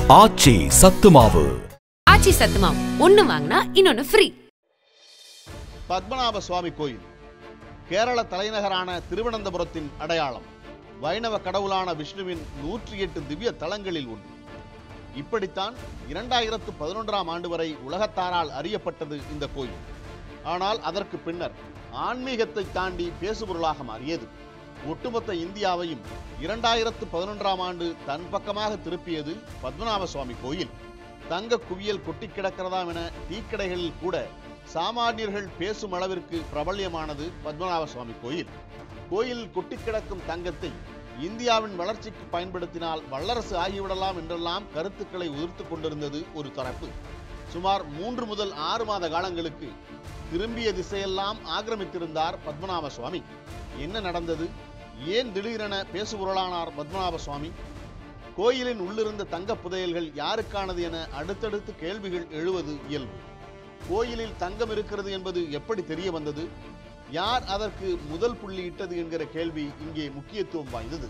ஆச்சி சத்துமாவு ஆச்சி சத்துமாவு ஒன்னு வாங்கினா இன்னொன்னு ஃப்ரீ பத்மநாப சுவாமி கோயில் கேரள தலைநகரான திருவனந்தபுரத்தின் அடையாளம் வைணவ கடவுளான விஷ்ணுவின் நூற்றி எட்டு திவ்ய தலங்களில் ஒன்று இப்படித்தான் இரண்டாயிரத்து பதினொன்றாம் ஆண்டு வரை உலகத்தாரால் அறியப்பட்டது இந்த கோயில் ஆனால் அதற்கு பின்னர் ஆன்மீகத்தை தாண்டி பேசுபொருளாக மாறியது ஒட்டுமொத்த இந்தியாவையும் இரண்டாயிரத்து பதினொன்றாம் ஆண்டு தன் பக்கமாக திருப்பியது பத்மநாப சுவாமி கோயில் தங்க குவியல் கொட்டி கிடக்கிறதாம் என டீக்கடைகளில் கூட சாமானியர்கள் பேசும் அளவிற்கு பிரபல்யமானது பத்மநாப சுவாமி கோயில் கோயிலில் கொட்டி கிடக்கும் தங்கத்தை இந்தியாவின் வளர்ச்சிக்கு பயன்படுத்தினால் வல்லரசு ஆகிவிடலாம் என்றெல்லாம் கருத்துக்களை உதிர்த்து கொண்டிருந்தது ஒரு தரப்பு சுமார் மூன்று முதல் ஆறு மாத காலங்களுக்கு திரும்பிய திசையெல்லாம் ஆக்கிரமித்திருந்தார் பத்மநாப சுவாமி என்ன நடந்தது ஏன் திடீரென பேசுபொருளானார் பத்மநாப சுவாமி கோயிலின் உள்ளிருந்த தங்கப் புதையல்கள் யாருக்கானது என அடுத்தடுத்து கேள்விகள் எழுவது இயல்பு கோயிலில் தங்கம் இருக்கிறது என்பது எப்படி தெரிய வந்தது யார் அதற்கு முதல் புள்ளி இட்டது என்கிற கேள்வி இங்கே முக்கியத்துவம் வாய்ந்தது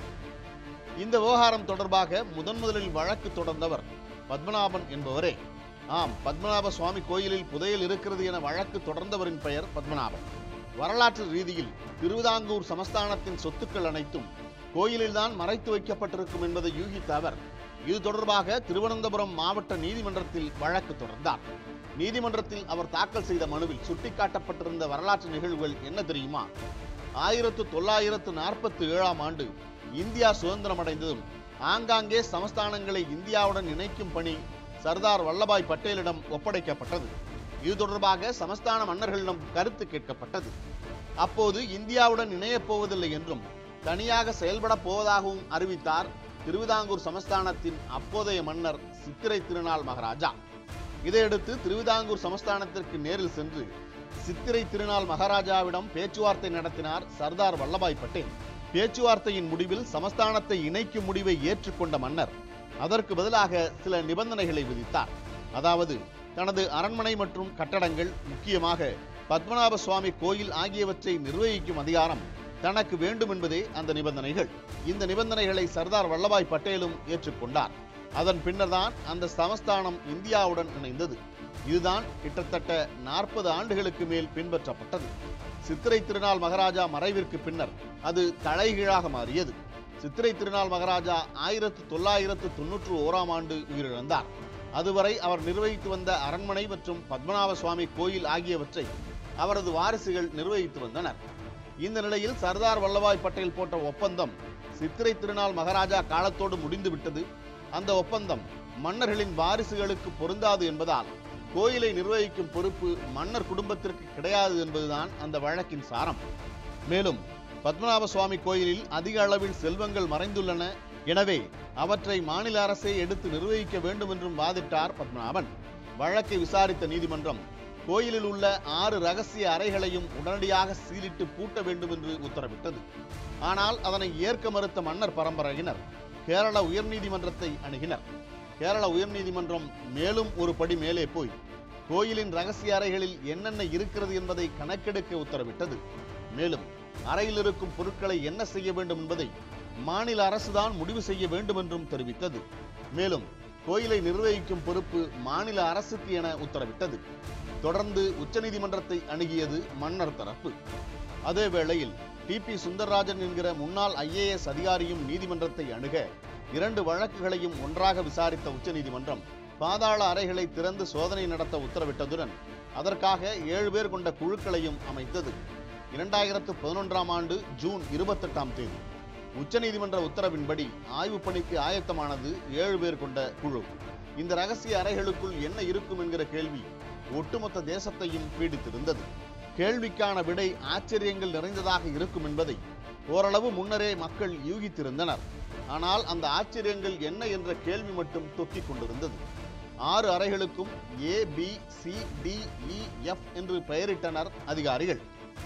இந்த விவகாரம் தொடர்பாக முதன் முதலில் வழக்கு தொடர்ந்தவர் பத்மநாபன் என்பவரே ஆம் பத்மநாப சுவாமி கோயிலில் புதையல் இருக்கிறது என வழக்கு தொடர்ந்தவரின் பெயர் பத்மநாபன் வரலாற்று ரீதியில் திருவிதாங்கூர் சமஸ்தானத்தின் சொத்துக்கள் அனைத்தும் கோயிலில்தான் மறைத்து வைக்கப்பட்டிருக்கும் என்பதை யூகித்த அவர் இது தொடர்பாக திருவனந்தபுரம் மாவட்ட நீதிமன்றத்தில் வழக்கு தொடர்ந்தார் நீதிமன்றத்தில் அவர் தாக்கல் செய்த மனுவில் சுட்டிக்காட்டப்பட்டிருந்த வரலாற்று நிகழ்வுகள் என்ன தெரியுமா ஆயிரத்து தொள்ளாயிரத்து நாற்பத்தி ஏழாம் ஆண்டு இந்தியா சுதந்திரம் அடைந்ததும் ஆங்காங்கே சமஸ்தானங்களை இந்தியாவுடன் இணைக்கும் பணி சர்தார் வல்லபாய் பட்டேலிடம் ஒப்படைக்கப்பட்டது இது தொடர்பாக சமஸ்தான மன்னர்களிடம் கருத்து கேட்கப்பட்டது அப்போது இந்தியாவுடன் இணையப் போவதில்லை என்றும் தனியாக செயல்பட போவதாகவும் அறிவித்தார் திருவிதாங்கூர் சமஸ்தானத்தின் அப்போதைய மன்னர் சித்திரை திருநாள் மகாராஜா இதையடுத்து திருவிதாங்கூர் சமஸ்தானத்திற்கு நேரில் சென்று சித்திரை திருநாள் மகாராஜாவிடம் பேச்சுவார்த்தை நடத்தினார் சர்தார் வல்லபாய் பட்டேல் பேச்சுவார்த்தையின் முடிவில் சமஸ்தானத்தை இணைக்கும் முடிவை ஏற்றுக்கொண்ட மன்னர் அதற்கு பதிலாக சில நிபந்தனைகளை விதித்தார் அதாவது தனது அரண்மனை மற்றும் கட்டடங்கள் முக்கியமாக பத்மநாப சுவாமி கோயில் ஆகியவற்றை நிர்வகிக்கும் அதிகாரம் தனக்கு வேண்டும் என்பதே அந்த நிபந்தனைகள் இந்த நிபந்தனைகளை சர்தார் வல்லபாய் பட்டேலும் ஏற்றுக்கொண்டார் அதன் பின்னர்தான் அந்த சமஸ்தானம் இந்தியாவுடன் இணைந்தது இதுதான் கிட்டத்தட்ட நாற்பது ஆண்டுகளுக்கு மேல் பின்பற்றப்பட்டது சித்திரை திருநாள் மகாராஜா மறைவிற்கு பின்னர் அது தலைகீழாக மாறியது சித்திரை திருநாள் மகாராஜா ஆயிரத்து தொள்ளாயிரத்து தொன்னூற்று ஓராம் ஆண்டு உயிரிழந்தார் அதுவரை அவர் நிர்வகித்து வந்த அரண்மனை மற்றும் பத்மநாப சுவாமி கோயில் ஆகியவற்றை அவரது வாரிசுகள் நிர்வகித்து வந்தனர் இந்த நிலையில் சர்தார் வல்லபாய் பட்டேல் போட்ட ஒப்பந்தம் சித்திரை திருநாள் மகாராஜா காலத்தோடு முடிந்துவிட்டது அந்த ஒப்பந்தம் மன்னர்களின் வாரிசுகளுக்கு பொருந்தாது என்பதால் கோயிலை நிர்வகிக்கும் பொறுப்பு மன்னர் குடும்பத்திற்கு கிடையாது என்பதுதான் அந்த வழக்கின் சாரம் மேலும் பத்மநாப சுவாமி கோயிலில் அதிக அளவில் செல்வங்கள் மறைந்துள்ளன எனவே அவற்றை மாநில அரசே எடுத்து நிர்வகிக்க வேண்டும் என்றும் வாதிட்டார் பத்மநாபன் வழக்கை விசாரித்த நீதிமன்றம் கோயிலில் உள்ள ஆறு ரகசிய அறைகளையும் உடனடியாக சீலிட்டு பூட்ட வேண்டும் என்று உத்தரவிட்டது ஆனால் அதனை ஏற்க மறுத்த மன்னர் பரம்பரையினர் கேரள உயர்நீதிமன்றத்தை அணுகினர் கேரள உயர்நீதிமன்றம் மேலும் ஒரு படி மேலே போய் கோயிலின் ரகசிய அறைகளில் என்னென்ன இருக்கிறது என்பதை கணக்கெடுக்க உத்தரவிட்டது மேலும் அறையில் இருக்கும் பொருட்களை என்ன செய்ய வேண்டும் என்பதை மாநில அரசுதான் முடிவு செய்ய வேண்டும் என்றும் தெரிவித்தது மேலும் கோயிலை நிர்வகிக்கும் பொறுப்பு மாநில அரசுக்கு என உத்தரவிட்டது தொடர்ந்து உச்சநீதிமன்றத்தை அணுகியது மன்னர் தரப்பு அதே வேளையில் டி பி சுந்தரராஜன் என்கிற முன்னாள் ஐஏஎஸ் அதிகாரியும் நீதிமன்றத்தை அணுக இரண்டு வழக்குகளையும் ஒன்றாக விசாரித்த உச்சநீதிமன்றம் பாதாள அறைகளை திறந்து சோதனை நடத்த உத்தரவிட்டதுடன் அதற்காக ஏழு பேர் கொண்ட குழுக்களையும் அமைத்தது இரண்டாயிரத்து பதினொன்றாம் ஆண்டு ஜூன் இருபத்தெட்டாம் தேதி உச்சநீதிமன்ற உத்தரவின்படி ஆய்வுப் பணிக்கு ஆயத்தமானது ஏழு பேர் கொண்ட குழு இந்த ரகசிய அறைகளுக்குள் என்ன இருக்கும் என்கிற கேள்வி ஒட்டுமொத்த தேசத்தையும் பீடித்திருந்தது கேள்விக்கான விடை ஆச்சரியங்கள் நிறைந்ததாக இருக்கும் என்பதை ஓரளவு முன்னரே மக்கள் யூகித்திருந்தனர் ஆனால் அந்த ஆச்சரியங்கள் என்ன என்ற கேள்வி மட்டும் தொக்கிக் கொண்டிருந்தது ஆறு அறைகளுக்கும் A B C D E F என்று பெயரிட்டனர் அதிகாரிகள்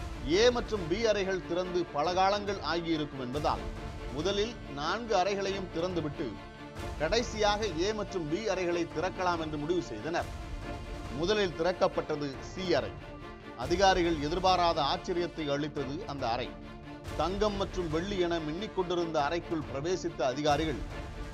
ஏ மற்றும் பி அறைகள் திறந்து பல காலங்கள் ஆகியிருக்கும் என்பதால் முதலில் நான்கு அறைகளையும் திறந்துவிட்டு கடைசியாக ஏ மற்றும் பி அறைகளை திறக்கலாம் என்று முடிவு செய்தனர் முதலில் திறக்கப்பட்டது சி அறை அதிகாரிகள் எதிர்பாராத ஆச்சரியத்தை அளித்தது அந்த அறை தங்கம் மற்றும் வெள்ளி என மின்னிக் கொண்டிருந்த அறைக்குள் பிரவேசித்த அதிகாரிகள்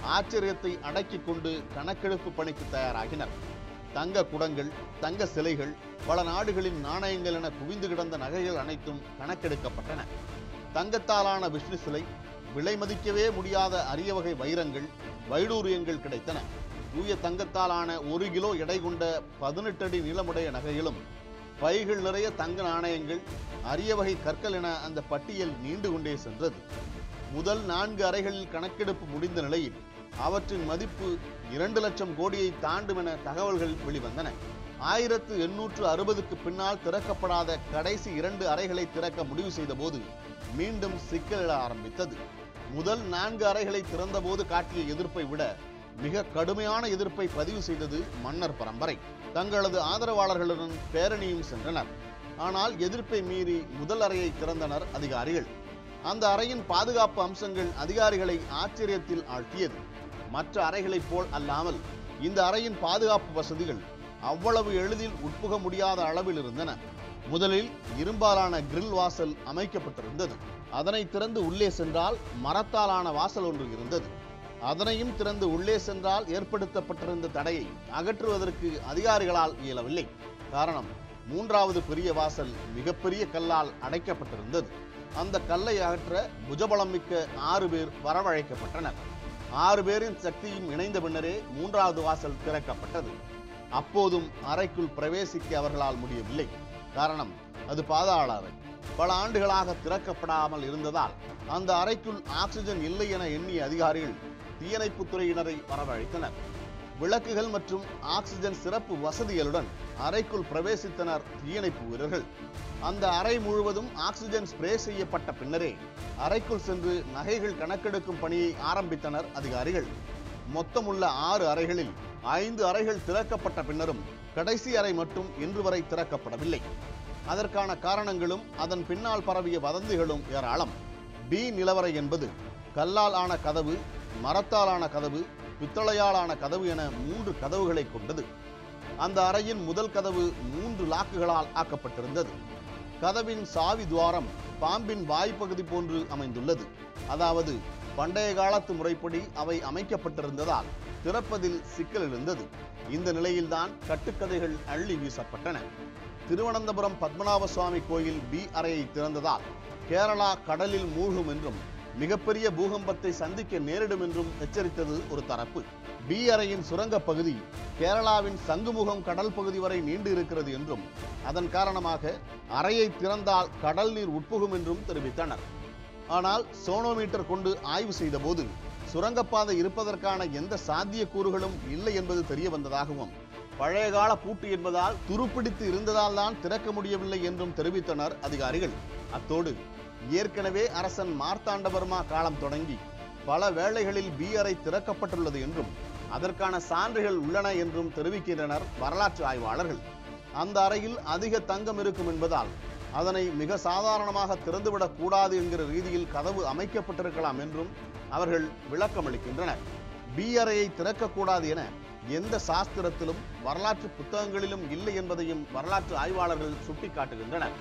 ஆச்சரியத்தை அடக்கிக் கொண்டு கணக்கெடுப்பு பணிக்கு தயாராகினர் தங்க குடங்கள் தங்க சிலைகள் பல நாடுகளின் நாணயங்கள் என குவிந்து கிடந்த நகைகள் அனைத்தும் கணக்கெடுக்கப்பட்டன தங்கத்தாலான விஷ்ணு சிலை விலை மதிக்கவே முடியாத அரிய வகை வைரங்கள் வைடூரியங்கள் கிடைத்தன தூய தங்கத்தாலான ஒரு கிலோ எடை கொண்ட பதினெட்டு அடி நீளமுடைய நகைகளும் பைகள் நிறைய தங்க நாணயங்கள் அரிய வகை கற்கள் என அந்த பட்டியல் நீண்டு கொண்டே சென்றது முதல் நான்கு அறைகளில் கணக்கெடுப்பு முடிந்த நிலையில் அவற்றின் மதிப்பு இரண்டு லட்சம் கோடியை தாண்டும் என தகவல்கள் வெளிவந்தன ஆயிரத்து எண்ணூற்று அறுபதுக்கு பின்னால் திறக்கப்படாத கடைசி இரண்டு அறைகளை திறக்க முடிவு செய்தபோது மீண்டும் சிக்கல் எழ ஆரம்பித்தது முதல் நான்கு அறைகளை திறந்தபோது காட்டிய எதிர்ப்பை விட மிக கடுமையான எதிர்ப்பை பதிவு செய்தது மன்னர் பரம்பரை தங்களது ஆதரவாளர்களுடன் பேரணியும் சென்றனர் ஆனால் எதிர்ப்பை மீறி முதல் அறையை திறந்தனர் அதிகாரிகள் அந்த அறையின் பாதுகாப்பு அம்சங்கள் அதிகாரிகளை ஆச்சரியத்தில் ஆழ்த்தியது மற்ற அறைகளைப் போல் அல்லாமல் இந்த அறையின் பாதுகாப்பு வசதிகள் அவ்வளவு எளிதில் உட்புக முடியாத அளவில் இருந்தன முதலில் இரும்பாலான கிரில் வாசல் அமைக்கப்பட்டிருந்தது அதனை திறந்து உள்ளே சென்றால் மரத்தாலான வாசல் ஒன்று இருந்தது அதனையும் திறந்து உள்ளே சென்றால் ஏற்படுத்தப்பட்டிருந்த தடையை அகற்றுவதற்கு அதிகாரிகளால் இயலவில்லை காரணம் மூன்றாவது பெரிய வாசல் மிகப்பெரிய கல்லால் அடைக்கப்பட்டிருந்தது அந்த கல்லை அகற்ற புஜபலம் மிக்க ஆறு பேர் வரவழைக்கப்பட்டனர் ஆறு பேரின் சக்தியும் இணைந்த பின்னரே மூன்றாவது வாசல் திறக்கப்பட்டது அப்போதும் அறைக்குள் பிரவேசிக்க அவர்களால் முடியவில்லை காரணம் அது பாதாள அறை பல ஆண்டுகளாக திறக்கப்படாமல் இருந்ததால் அந்த அறைக்குள் ஆக்சிஜன் இல்லை என எண்ணிய அதிகாரிகள் தீயணைப்புத் துறையினரை வரவழைத்தனர் விளக்குகள் மற்றும் ஆக்சிஜன் சிறப்பு வசதிகளுடன் அறைக்குள் பிரவேசித்தனர் தீயணைப்பு வீரர்கள் அந்த அறை முழுவதும் ஆக்சிஜன் ஸ்ப்ரே செய்யப்பட்ட பின்னரே அறைக்குள் சென்று நகைகள் கணக்கெடுக்கும் பணியை ஆரம்பித்தனர் அதிகாரிகள் மொத்தமுள்ள ஆறு அறைகளில் ஐந்து அறைகள் திறக்கப்பட்ட பின்னரும் கடைசி அறை மட்டும் இன்று வரை திறக்கப்படவில்லை அதற்கான காரணங்களும் அதன் பின்னால் பரவிய வதந்திகளும் ஏராளம் பி நிலவரை என்பது கல்லால் ஆன கதவு மரத்தால் ஆன கதவு பித்தளையால் ஆன கதவு என மூன்று கதவுகளை கொண்டது அந்த அறையின் முதல் கதவு மூன்று லாக்குகளால் ஆக்கப்பட்டிருந்தது கதவின் சாவி துவாரம் பாம்பின் வாய்ப்பகுதி போன்று அமைந்துள்ளது அதாவது பண்டைய காலத்து முறைப்படி அவை அமைக்கப்பட்டிருந்ததால் திறப்பதில் சிக்கல் எழுந்தது இந்த நிலையில்தான் கட்டுக்கதைகள் அள்ளி வீசப்பட்டன திருவனந்தபுரம் பத்மநாப சுவாமி கோயில் பி அறையை திறந்ததால் கேரளா கடலில் மூழ்கும் என்றும் மிகப்பெரிய பூகம்பத்தை சந்திக்க நேரிடும் என்றும் எச்சரித்தது ஒரு தரப்பு பி அறையின் சுரங்கப் பகுதி கேரளாவின் சங்குமுகம் கடல் பகுதி வரை நீண்டு இருக்கிறது என்றும் அதன் காரணமாக அறையை திறந்தால் கடல் நீர் உட்புகும் என்றும் தெரிவித்தனர் ஆனால் சோனோமீட்டர் கொண்டு ஆய்வு செய்தபோது சுரங்கப்பாதை இருப்பதற்கான எந்த சாத்தியக்கூறுகளும் இல்லை என்பது தெரிய வந்ததாகவும் பழையகால பூட்டு என்பதால் துருப்பிடித்து இருந்ததால் தான் திறக்க முடியவில்லை என்றும் தெரிவித்தனர் அதிகாரிகள் அத்தோடு ஏற்கனவே அரசன் மார்த்தாண்டவர்மா காலம் தொடங்கி பல வேளைகளில் பி அறை திறக்கப்பட்டுள்ளது என்றும் அதற்கான சான்றுகள் உள்ளன என்றும் தெரிவிக்கின்றனர் வரலாற்று ஆய்வாளர்கள் அந்த அறையில் அதிக தங்கம் இருக்கும் என்பதால் அதனை மிக சாதாரணமாக திறந்துவிடக் கூடாது என்கிற ரீதியில் கதவு அமைக்கப்பட்டிருக்கலாம் என்றும் அவர்கள் விளக்கமளிக்கின்றனர் பி அறையை திறக்கக்கூடாது என எந்த சாஸ்திரத்திலும் வரலாற்று புத்தகங்களிலும் இல்லை என்பதையும் வரலாற்று ஆய்வாளர்கள் சுட்டிக்காட்டுகின்றனர்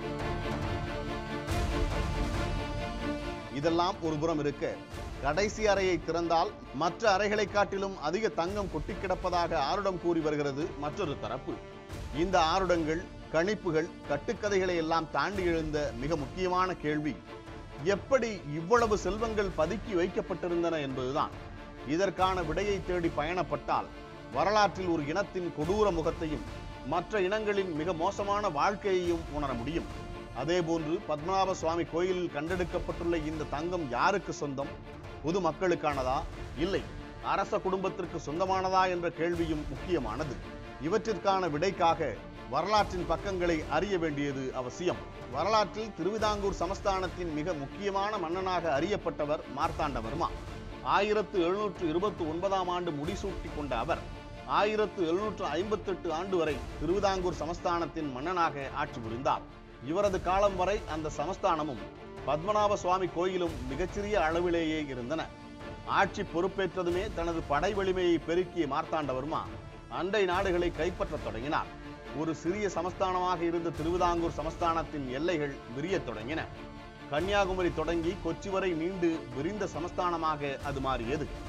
இதெல்லாம் ஒரு புறம் இருக்க கடைசி அறையை திறந்தால் மற்ற அறைகளை காட்டிலும் அதிக தங்கம் கொட்டி கிடப்பதாக ஆருடம் கூறி வருகிறது மற்றொரு தரப்பு இந்த ஆருடங்கள் கணிப்புகள் கட்டுக்கதைகளை எல்லாம் தாண்டி எழுந்த மிக முக்கியமான கேள்வி எப்படி இவ்வளவு செல்வங்கள் பதுக்கி வைக்கப்பட்டிருந்தன என்பதுதான் இதற்கான விடையை தேடி பயணப்பட்டால் வரலாற்றில் ஒரு இனத்தின் கொடூர முகத்தையும் மற்ற இனங்களின் மிக மோசமான வாழ்க்கையையும் உணர முடியும் அதேபோன்று பத்மநாப சுவாமி கோயிலில் கண்டெடுக்கப்பட்டுள்ள இந்த தங்கம் யாருக்கு சொந்தம் பொது மக்களுக்கானதா இல்லை அரச குடும்பத்திற்கு சொந்தமானதா என்ற கேள்வியும் முக்கியமானது இவற்றிற்கான விடைக்காக வரலாற்றின் பக்கங்களை அறிய வேண்டியது அவசியம் வரலாற்றில் திருவிதாங்கூர் சமஸ்தானத்தின் மிக முக்கியமான மன்னனாக அறியப்பட்டவர் மார்த்தாண்டவர்மா ஆயிரத்து எழுநூற்று இருபத்தி ஒன்பதாம் ஆண்டு முடிசூட்டி கொண்ட அவர் ஆயிரத்து எழுநூற்று ஐம்பத்தெட்டு ஆண்டு வரை திருவிதாங்கூர் சமஸ்தானத்தின் மன்னனாக ஆட்சி புரிந்தார் இவரது காலம் வரை அந்த சமஸ்தானமும் பத்மநாப சுவாமி கோயிலும் மிகச்சிறிய அளவிலேயே இருந்தன ஆட்சி பொறுப்பேற்றதுமே தனது படை வலிமையை பெருக்கிய மார்த்தாண்டவர்மா அண்டை நாடுகளை கைப்பற்றத் தொடங்கினார் ஒரு சிறிய சமஸ்தானமாக இருந்த திருவிதாங்கூர் சமஸ்தானத்தின் எல்லைகள் விரியத் தொடங்கின கன்னியாகுமரி தொடங்கி கொச்சி வரை நீண்டு விரிந்த சமஸ்தானமாக அது மாறியது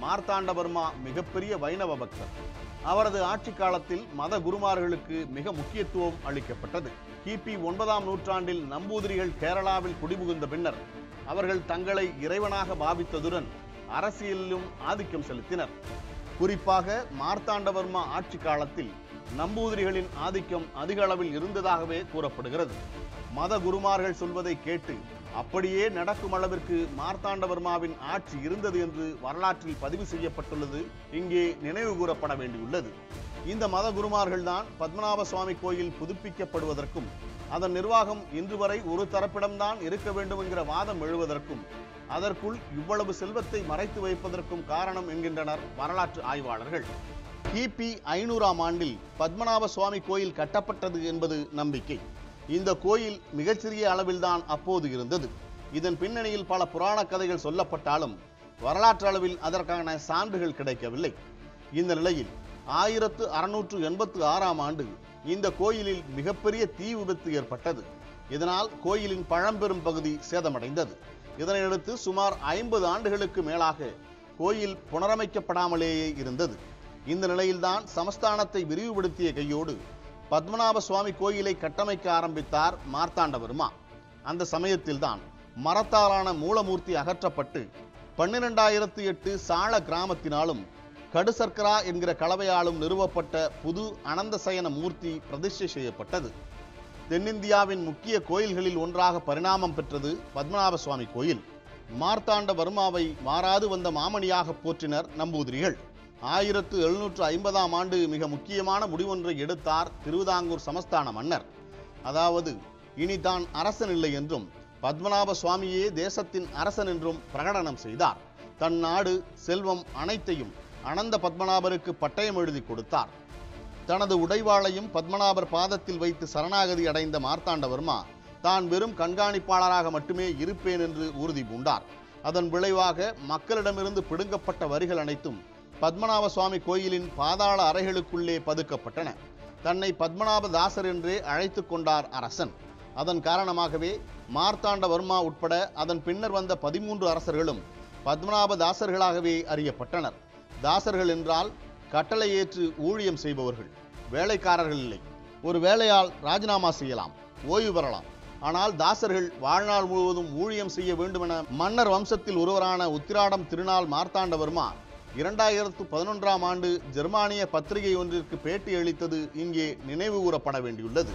மார்த்தாண்டவர்மா மிகப்பெரிய வைணவ பக்தர் அவரது ஆட்சி காலத்தில் மத குருமார்களுக்கு மிக முக்கியத்துவம் அளிக்கப்பட்டது கிபி ஒன்பதாம் நூற்றாண்டில் நம்பூதிரிகள் கேரளாவில் குடிபுகுந்த பின்னர் அவர்கள் தங்களை இறைவனாக பாவித்ததுடன் அரசியலிலும் ஆதிக்கம் செலுத்தினர் குறிப்பாக மார்த்தாண்டவர்மா ஆட்சி காலத்தில் நம்பூதிரிகளின் ஆதிக்கம் அதிக அளவில் இருந்ததாகவே கூறப்படுகிறது மத குருமார்கள் சொல்வதை கேட்டு அப்படியே நடக்கும் அளவிற்கு மார்த்தாண்டவர்மாவின் ஆட்சி இருந்தது என்று வரலாற்றில் பதிவு செய்யப்பட்டுள்ளது இங்கே நினைவு கூறப்பட வேண்டியுள்ளது இந்த மத குருமார்கள் தான் பத்மநாப சுவாமி கோயில் புதுப்பிக்கப்படுவதற்கும் அதன் நிர்வாகம் இன்று வரை ஒரு தரப்பிடம்தான் இருக்க வேண்டும் என்கிற வாதம் எழுவதற்கும் அதற்குள் இவ்வளவு செல்வத்தை மறைத்து வைப்பதற்கும் காரணம் என்கின்றனர் வரலாற்று ஆய்வாளர்கள் கிபி ஐநூறாம் ஆண்டில் பத்மநாப சுவாமி கோயில் கட்டப்பட்டது என்பது நம்பிக்கை இந்த கோயில் மிகச்சிறிய அளவில்தான் அப்போது இருந்தது இதன் பின்னணியில் பல புராண கதைகள் சொல்லப்பட்டாலும் வரலாற்று அளவில் அதற்கான சான்றுகள் கிடைக்கவில்லை இந்த நிலையில் ஆயிரத்து அறுநூற்று எண்பத்து ஆறாம் ஆண்டு இந்த கோயிலில் மிகப்பெரிய தீ விபத்து ஏற்பட்டது இதனால் கோயிலின் பழம்பெரும் பகுதி சேதமடைந்தது இதனையடுத்து சுமார் ஐம்பது ஆண்டுகளுக்கு மேலாக கோயில் புனரமைக்கப்படாமலேயே இருந்தது இந்த நிலையில்தான் சமஸ்தானத்தை விரிவுபடுத்திய கையோடு பத்மநாப சுவாமி கோயிலை கட்டமைக்க ஆரம்பித்தார் மார்த்தாண்டவர்மா அந்த சமயத்தில்தான் மரத்தாலான மூலமூர்த்தி அகற்றப்பட்டு பன்னிரெண்டாயிரத்து எட்டு சாள கிராமத்தினாலும் கடுசர்க்கரா என்கிற கலவையாலும் நிறுவப்பட்ட புது அனந்தசயன மூர்த்தி பிரதிஷ்டை செய்யப்பட்டது தென்னிந்தியாவின் முக்கிய கோயில்களில் ஒன்றாக பரிணாமம் பெற்றது பத்மநாப சுவாமி கோயில் மார்த்தாண்ட வர்மாவை மாறாது வந்த மாமணியாக போற்றினர் நம்பூதிரிகள் ஆயிரத்து எழுநூற்று ஐம்பதாம் ஆண்டு மிக முக்கியமான முடிவொன்றை எடுத்தார் திருவிதாங்கூர் சமஸ்தான மன்னர் அதாவது இனி தான் அரசன் இல்லை என்றும் பத்மநாப சுவாமியே தேசத்தின் அரசன் என்றும் பிரகடனம் செய்தார் தன் நாடு செல்வம் அனைத்தையும் அனந்த பத்மநாபருக்கு பட்டயம் எழுதி கொடுத்தார் தனது உடைவாளையும் பத்மநாபர் பாதத்தில் வைத்து சரணாகதி அடைந்த மார்த்தாண்டவர்மா தான் வெறும் கண்காணிப்பாளராக மட்டுமே இருப்பேன் என்று உறுதி பூண்டார் அதன் விளைவாக மக்களிடமிருந்து பிடுங்கப்பட்ட வரிகள் அனைத்தும் பத்மநாப சுவாமி கோயிலின் பாதாள அறைகளுக்குள்ளே பதுக்கப்பட்டன தன்னை பத்மநாப தாசர் என்றே அழைத்து கொண்டார் அரசன் அதன் காரணமாகவே மார்த்தாண்டவர்மா உட்பட அதன் பின்னர் வந்த பதிமூன்று அரசர்களும் பத்மநாப தாசர்களாகவே அறியப்பட்டனர் தாசர்கள் என்றால் கட்டளை ஏற்று ஊழியம் செய்பவர்கள் வேலைக்காரர்கள் இல்லை ஒரு வேலையால் ராஜினாமா செய்யலாம் ஓய்வு பெறலாம் ஆனால் தாசர்கள் வாழ்நாள் முழுவதும் ஊழியம் செய்ய வேண்டுமென மன்னர் வம்சத்தில் ஒருவரான உத்திராடம் திருநாள் மார்த்தாண்டவர்மா இரண்டாயிரத்து பதினொன்றாம் ஆண்டு ஜெர்மானிய பத்திரிகை ஒன்றிற்கு பேட்டி அளித்தது இங்கே நினைவு கூறப்பட வேண்டியுள்ளது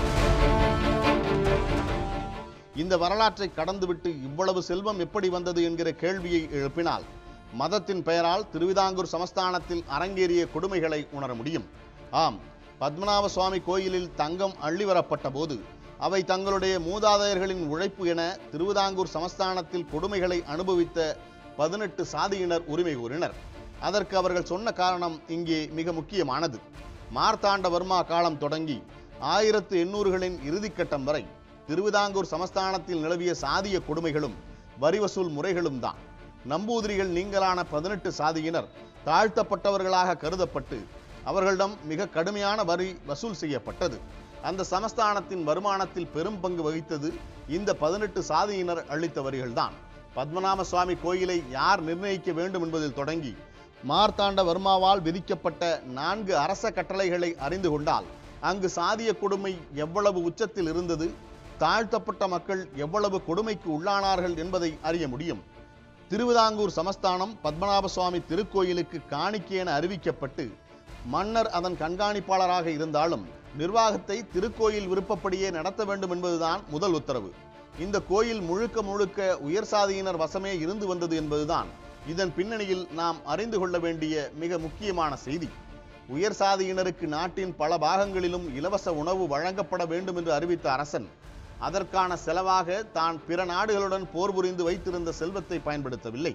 இந்த வரலாற்றை கடந்துவிட்டு இவ்வளவு செல்வம் எப்படி வந்தது என்கிற கேள்வியை எழுப்பினால் மதத்தின் பெயரால் திருவிதாங்கூர் சமஸ்தானத்தில் அரங்கேறிய கொடுமைகளை உணர முடியும் ஆம் பத்மநாப சுவாமி கோயிலில் தங்கம் அள்ளி வரப்பட்ட போது அவை தங்களுடைய மூதாதையர்களின் உழைப்பு என திருவிதாங்கூர் சமஸ்தானத்தில் கொடுமைகளை அனுபவித்த பதினெட்டு சாதியினர் உரிமை கூறினர் அதற்கு அவர்கள் சொன்ன காரணம் இங்கே மிக முக்கியமானது மார்த்தாண்டவர்மா காலம் தொடங்கி ஆயிரத்து எண்ணூறுகளின் இறுதிக்கட்டம் வரை திருவிதாங்கூர் சமஸ்தானத்தில் நிலவிய சாதிய கொடுமைகளும் வரி வசூல் முறைகளும் தான் நம்பூதிரிகள் நீங்களான பதினெட்டு சாதியினர் தாழ்த்தப்பட்டவர்களாக கருதப்பட்டு அவர்களிடம் மிக கடுமையான வரி வசூல் செய்யப்பட்டது அந்த சமஸ்தானத்தின் வருமானத்தில் பெரும் பங்கு வகித்தது இந்த பதினெட்டு சாதியினர் அளித்த வரிகள்தான் பத்மநாப சுவாமி கோயிலை யார் நிர்ணயிக்க வேண்டும் என்பதில் தொடங்கி மார்த்தாண்ட வர்மாவால் விதிக்கப்பட்ட நான்கு அரச கட்டளைகளை அறிந்து கொண்டால் அங்கு சாதிய கொடுமை எவ்வளவு உச்சத்தில் இருந்தது தாழ்த்தப்பட்ட மக்கள் எவ்வளவு கொடுமைக்கு உள்ளானார்கள் என்பதை அறிய முடியும் திருவிதாங்கூர் சமஸ்தானம் பத்மநாப சுவாமி திருக்கோயிலுக்கு காணிக்கை என அறிவிக்கப்பட்டு மன்னர் அதன் கண்காணிப்பாளராக இருந்தாலும் நிர்வாகத்தை திருக்கோயில் விருப்பப்படியே நடத்த வேண்டும் என்பதுதான் முதல் உத்தரவு இந்த கோயில் முழுக்க முழுக்க உயர் சாதியினர் வசமே இருந்து வந்தது என்பதுதான் இதன் பின்னணியில் நாம் அறிந்து கொள்ள வேண்டிய மிக முக்கியமான செய்தி உயர் சாதியினருக்கு நாட்டின் பல பாகங்களிலும் இலவச உணவு வழங்கப்பட வேண்டும் என்று அறிவித்த அரசன் அதற்கான செலவாக தான் பிற நாடுகளுடன் போர் புரிந்து வைத்திருந்த செல்வத்தை பயன்படுத்தவில்லை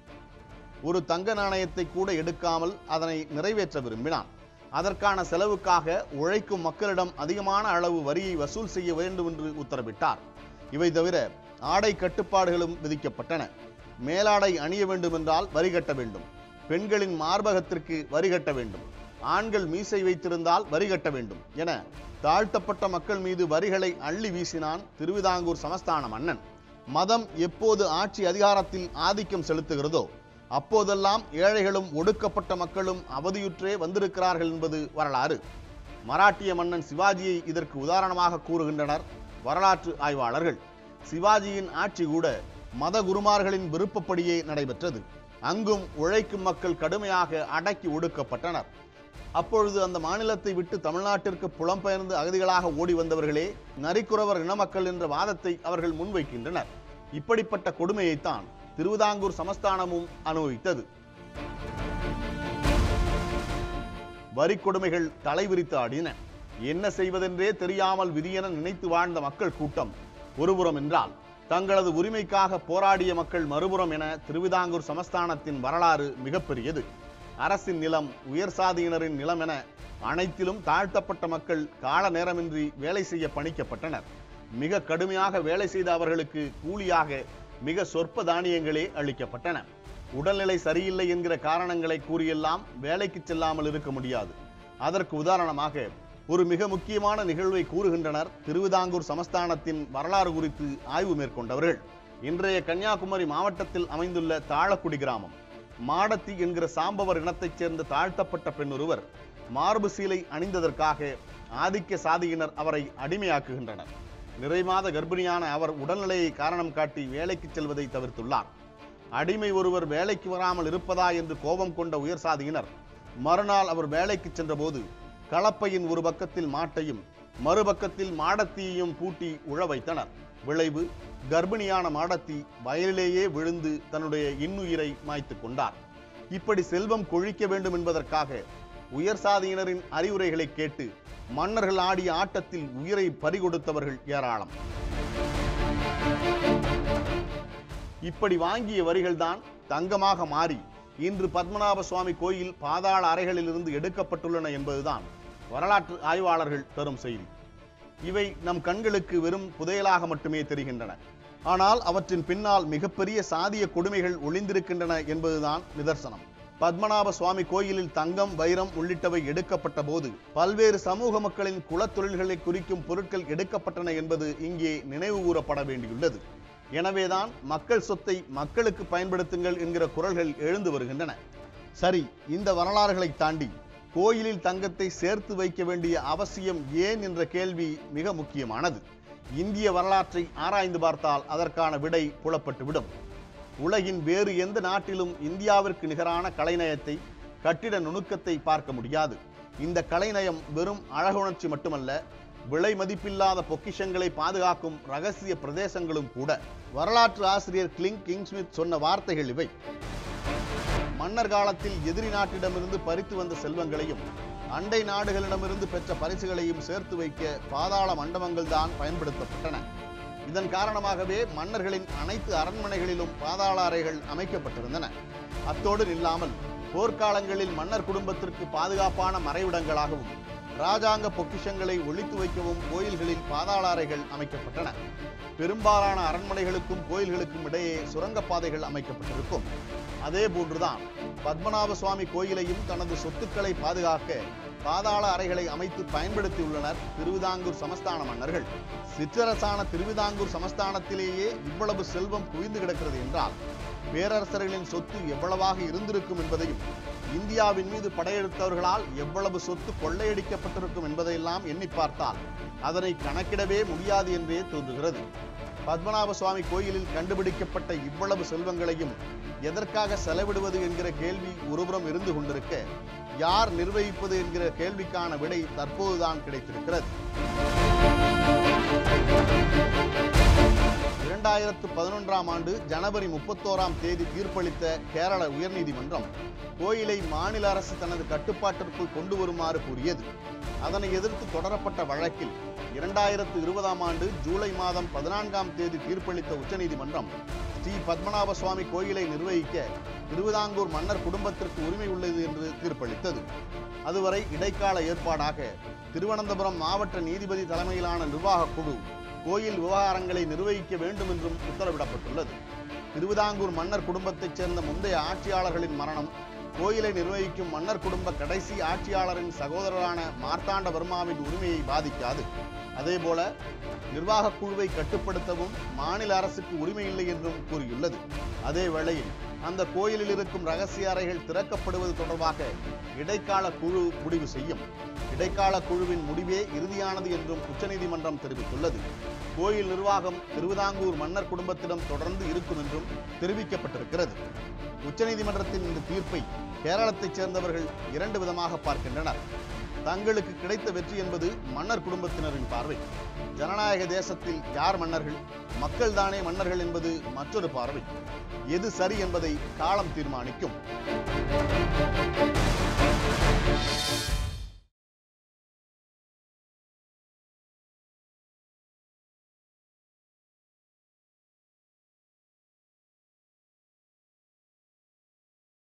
ஒரு தங்க நாணயத்தை கூட எடுக்காமல் அதனை நிறைவேற்ற விரும்பினான் அதற்கான செலவுக்காக உழைக்கும் மக்களிடம் அதிகமான அளவு வரியை வசூல் செய்ய வேண்டும் என்று உத்தரவிட்டார் இவை தவிர ஆடை கட்டுப்பாடுகளும் விதிக்கப்பட்டன மேலாடை அணிய வேண்டுமென்றால் வரி கட்ட வேண்டும் பெண்களின் மார்பகத்திற்கு வரி கட்ட வேண்டும் ஆண்கள் மீசை வைத்திருந்தால் வரி கட்ட வேண்டும் என தாழ்த்தப்பட்ட மக்கள் மீது வரிகளை அள்ளி வீசினான் திருவிதாங்கூர் சமஸ்தான மன்னன் மதம் எப்போது ஆட்சி அதிகாரத்தில் ஆதிக்கம் செலுத்துகிறதோ அப்போதெல்லாம் ஏழைகளும் ஒடுக்கப்பட்ட மக்களும் அவதியுற்றே வந்திருக்கிறார்கள் என்பது வரலாறு மராட்டிய மன்னன் சிவாஜியை இதற்கு உதாரணமாக கூறுகின்றனர் வரலாற்று ஆய்வாளர்கள் சிவாஜியின் ஆட்சி கூட மத குருமார்களின் விருப்பப்படியே நடைபெற்றது அங்கும் உழைக்கும் மக்கள் கடுமையாக அடக்கி ஒடுக்கப்பட்டனர் அப்பொழுது அந்த மாநிலத்தை விட்டு தமிழ்நாட்டிற்கு புலம்பெயர்ந்து அகதிகளாக ஓடி வந்தவர்களே நரிக்குறவர் இனமக்கள் என்ற வாதத்தை அவர்கள் முன்வைக்கின்றனர் இப்படிப்பட்ட கொடுமையைத்தான் திருவிதாங்கூர் சமஸ்தானமும் அனுபவித்தது வரி கொடுமைகள் தலைவிரித்து ஆடின என்ன செய்வதென்றே தெரியாமல் விதியென நினைத்து வாழ்ந்த மக்கள் கூட்டம் ஒருபுறம் என்றால் தங்களது உரிமைக்காக போராடிய மக்கள் மறுபுறம் என திருவிதாங்கூர் சமஸ்தானத்தின் வரலாறு மிகப்பெரியது அரசின் நிலம் உயர் சாதியினரின் நிலம் என அனைத்திலும் தாழ்த்தப்பட்ட மக்கள் கால நேரமின்றி வேலை செய்ய பணிக்கப்பட்டனர் மிக கடுமையாக வேலை செய்த அவர்களுக்கு கூலியாக மிக சொற்ப தானியங்களே அளிக்கப்பட்டன உடல்நிலை சரியில்லை என்கிற காரணங்களை கூறியெல்லாம் வேலைக்கு செல்லாமல் இருக்க முடியாது அதற்கு உதாரணமாக ஒரு மிக முக்கியமான நிகழ்வை கூறுகின்றனர் திருவிதாங்கூர் சமஸ்தானத்தின் வரலாறு குறித்து ஆய்வு மேற்கொண்டவர்கள் இன்றைய கன்னியாகுமரி மாவட்டத்தில் அமைந்துள்ள தாழக்குடி கிராமம் மாடத்தி என்கிற சாம்பவர் இனத்தைச் சேர்ந்த தாழ்த்தப்பட்ட பெண் ஒருவர் மார்பு சீலை அணிந்ததற்காக ஆதிக்க சாதியினர் அவரை அடிமையாக்குகின்றனர் நிறைமாத கர்ப்பிணியான அவர் உடல்நிலையை காரணம் காட்டி வேலைக்கு செல்வதை தவிர்த்துள்ளார் அடிமை ஒருவர் வேலைக்கு வராமல் இருப்பதா என்று கோபம் கொண்ட உயர் சாதியினர் மறுநாள் அவர் வேலைக்கு சென்றபோது கலப்பையின் ஒரு பக்கத்தில் மாட்டையும் மறுபக்கத்தில் மாடத்தியையும் பூட்டி உழ வைத்தனர் விளைவு கர்ப்பிணியான மாடத்தி வயலிலேயே விழுந்து தன்னுடைய இன்னுயிரை மாய்த்து கொண்டார் இப்படி செல்வம் கொழிக்க வேண்டும் என்பதற்காக உயர் சாதியினரின் அறிவுரைகளை கேட்டு மன்னர்கள் ஆடிய ஆட்டத்தில் உயிரை பறிகொடுத்தவர்கள் ஏராளம் இப்படி வாங்கிய வரிகள்தான் தங்கமாக மாறி இன்று பத்மநாப சுவாமி கோயில் பாதாள அறைகளிலிருந்து எடுக்கப்பட்டுள்ளன என்பதுதான் வரலாற்று ஆய்வாளர்கள் தரும் செய்தி இவை நம் கண்களுக்கு வெறும் புதையலாக மட்டுமே தெரிகின்றன ஆனால் அவற்றின் பின்னால் மிகப்பெரிய சாதிய கொடுமைகள் ஒளிந்திருக்கின்றன என்பதுதான் நிதர்சனம் பத்மநாப சுவாமி கோயிலில் தங்கம் வைரம் உள்ளிட்டவை எடுக்கப்பட்ட போது பல்வேறு சமூக மக்களின் குலத்தொழில்களை குறிக்கும் பொருட்கள் எடுக்கப்பட்டன என்பது இங்கே நினைவு கூறப்பட வேண்டியுள்ளது எனவேதான் மக்கள் சொத்தை மக்களுக்கு பயன்படுத்துங்கள் என்கிற குரல்கள் எழுந்து வருகின்றன சரி இந்த வரலாறுகளை தாண்டி கோயிலில் தங்கத்தை சேர்த்து வைக்க வேண்டிய அவசியம் ஏன் என்ற கேள்வி மிக முக்கியமானது இந்திய வரலாற்றை ஆராய்ந்து பார்த்தால் அதற்கான விடை புலப்பட்டுவிடும் உலகின் வேறு எந்த நாட்டிலும் இந்தியாவிற்கு நிகரான கலைநயத்தை கட்டிட நுணுக்கத்தை பார்க்க முடியாது இந்த கலைநயம் வெறும் அழகுணர்ச்சி மட்டுமல்ல விலை மதிப்பில்லாத பொக்கிஷங்களை பாதுகாக்கும் ரகசிய பிரதேசங்களும் கூட வரலாற்று ஆசிரியர் கிளிங் கிங்ஸ்மித் சொன்ன வார்த்தைகள் இவை மன்னர் காலத்தில் எதிரி நாட்டிடமிருந்து பறித்து வந்த செல்வங்களையும் அண்டை நாடுகளிடமிருந்து பெற்ற பரிசுகளையும் சேர்த்து வைக்க பாதாள மண்டபங்கள் தான் பயன்படுத்தப்பட்டன இதன் காரணமாகவே மன்னர்களின் அனைத்து அரண்மனைகளிலும் பாதாள அறைகள் அமைக்கப்பட்டிருந்தன அத்தோடு நில்லாமல் போர்க்காலங்களில் மன்னர் குடும்பத்திற்கு பாதுகாப்பான மறைவிடங்களாகவும் ராஜாங்க பொக்கிஷங்களை ஒழித்து வைக்கவும் கோயில்களில் பாதாள அறைகள் அமைக்கப்பட்டன பெரும்பாலான அரண்மனைகளுக்கும் கோயில்களுக்கும் இடையே சுரங்கப்பாதைகள் அமைக்கப்பட்டிருக்கும் அதே போன்றுதான் பத்மநாப சுவாமி கோயிலையும் தனது சொத்துக்களை பாதுகாக்க பாதாள அறைகளை அமைத்து பயன்படுத்தியுள்ளனர் திருவிதாங்கூர் சமஸ்தான மன்னர்கள் சிற்றரசான திருவிதாங்கூர் சமஸ்தானத்திலேயே இவ்வளவு செல்வம் குவிந்து கிடக்கிறது என்றால் பேரரசர்களின் சொத்து எவ்வளவாக இருந்திருக்கும் என்பதையும் இந்தியாவின் மீது படையெடுத்தவர்களால் எவ்வளவு சொத்து கொள்ளையடிக்கப்பட்டிருக்கும் என்பதையெல்லாம் எண்ணி பார்த்தால் அதனை கணக்கிடவே முடியாது என்றே தோன்றுகிறது பத்மநாப சுவாமி கோயிலில் கண்டுபிடிக்கப்பட்ட இவ்வளவு செல்வங்களையும் எதற்காக செலவிடுவது என்கிற கேள்வி ஒருபுறம் இருந்து கொண்டிருக்க யார் நிர்வகிப்பது என்கிற கேள்விக்கான விடை தற்போதுதான் கிடைத்திருக்கிறது இரண்டாயிரத்து பதினொன்றாம் ஆண்டு ஜனவரி முப்பத்தோராம் தேதி தீர்ப்பளித்த கேரள உயர்நீதிமன்றம் கோயிலை மாநில அரசு தனது கட்டுப்பாட்டிற்குள் கொண்டு வருமாறு கூறியது அதனை எதிர்த்து தொடரப்பட்ட வழக்கில் இரண்டாயிரத்து இருபதாம் ஆண்டு ஜூலை மாதம் பதினான்காம் தேதி தீர்ப்பளித்த உச்சநீதிமன்றம் ஸ்ரீ பத்மநாப சுவாமி கோயிலை நிர்வகிக்க திருவிதாங்கூர் மன்னர் குடும்பத்திற்கு உரிமை உள்ளது என்று தீர்ப்பளித்தது அதுவரை இடைக்கால ஏற்பாடாக திருவனந்தபுரம் மாவட்ட நீதிபதி தலைமையிலான நிர்வாக குழு கோயில் விவகாரங்களை நிர்வகிக்க வேண்டும் என்றும் உத்தரவிடப்பட்டுள்ளது திருவிதாங்கூர் மன்னர் குடும்பத்தைச் சேர்ந்த முந்தைய ஆட்சியாளர்களின் மரணம் கோயிலை நிர்வகிக்கும் மன்னர் குடும்ப கடைசி ஆட்சியாளரின் சகோதரரான மார்த்தாண்டவர்மாவின் உரிமையை பாதிக்காது அதேபோல நிர்வாகக் குழுவை கட்டுப்படுத்தவும் மாநில அரசுக்கு உரிமை இல்லை என்றும் கூறியுள்ளது அதே வேளையில் அந்த கோயிலில் இருக்கும் ரகசிய அறைகள் திறக்கப்படுவது தொடர்பாக இடைக்கால குழு முடிவு செய்யும் இடைக்கால குழுவின் முடிவே இறுதியானது என்றும் உச்சநீதிமன்றம் தெரிவித்துள்ளது கோயில் நிர்வாகம் திருவிதாங்கூர் மன்னர் குடும்பத்திடம் தொடர்ந்து இருக்கும் என்றும் தெரிவிக்கப்பட்டிருக்கிறது உச்சநீதிமன்றத்தின் இந்த தீர்ப்பை கேரளத்தைச் சேர்ந்தவர்கள் இரண்டு விதமாக பார்க்கின்றனர் தங்களுக்கு கிடைத்த வெற்றி என்பது மன்னர் குடும்பத்தினரின் பார்வை ஜனநாயக தேசத்தில் யார் மன்னர்கள் மக்கள்தானே மன்னர்கள் என்பது மற்றொரு பார்வை எது சரி என்பதை காலம் தீர்மானிக்கும்